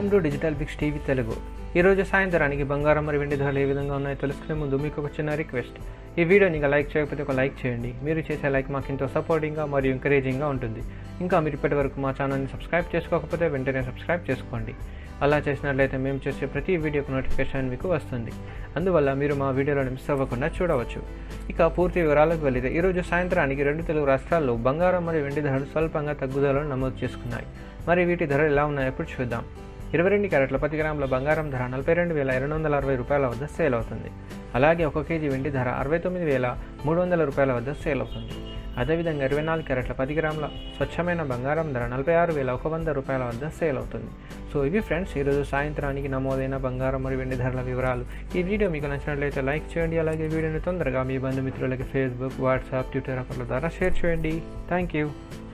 welcome to digital బిక్స్ TV Telugu ఈరోజు సాయంత్రానికి బంగారం మరి వెండి ధరలు ఏ విధంగా ఉన్నాయో తెలుసుకునే ముందు మీకు ఒక చిన్న రిక్వెస్ట్ ఈ వీడియోని ఇంకా లైక్ చేయకపోతే ఒక లైక్ చేయండి మీరు చేసే లైక్ మాకు ఎంతో సపోర్టింగ్గా మరియు ఎంకరేజింగ్గా ఉంటుంది ఇంకా మీరు ఇప్పటి వరకు మా ఛానల్ని సబ్స్క్రైబ్ చేసుకోకపోతే వెంటనే సబ్స్క్రైబ్ చేసుకోండి అలా చేసినట్లయితే మేము చేసే ప్రతి వీడియోకు నోటిఫికేషన్ మీకు వస్తుంది అందువల్ల మీరు మా వీడియోలను మిస్ అవ్వకుండా చూడవచ్చు ఇక పూర్తి వివరాలకు వెళితే ఈరోజు సాయంత్రానికి రెండు తెలుగు రాష్ట్రాల్లో బంగారం మరియు వెండి ధరలు స్వల్పంగా తగ్గుదలను నమోదు చేసుకున్నాయి మరి వీటి ధరలు ఎలా ఉన్నాయో ఇప్పుడు చూద్దాం ఇరవై రెండు క్యారెట్ల పది గ్రాముల బంగారం ధర నలభై రెండు వేల రెండు వందల అరవై రూపాయల వద్ద సేల్ అవుతుంది అలాగే ఒక కేజీ వెండి ధర అరవై తొమ్మిది వేల మూడు వందల రూపాయల వద్ద సేల్ అవుతుంది అదేవిధంగా ఇరవై నాలుగు క్యారెట్ల పది గ్రాముల స్వచ్ఛమైన బంగారం ధర నలభై ఆరు వేల ఒక వంద రూపాయల వద్ద సేల్ అవుతుంది సో ఇవి ఫ్రెండ్స్ ఈరోజు సాయంత్రానికి నమోదైన బంగారం మరియు వెండి ధరల వివరాలు ఈ వీడియో మీకు నచ్చినట్లయితే లైక్ చేయండి అలాగే వీడియోని తొందరగా మీ బంధుమిత్రులకి ఫేస్బుక్ వాట్సాప్ ట్విట్టర్ అకౌంట్ల ద్వారా షేర్ చేయండి థ్యాంక్ యూ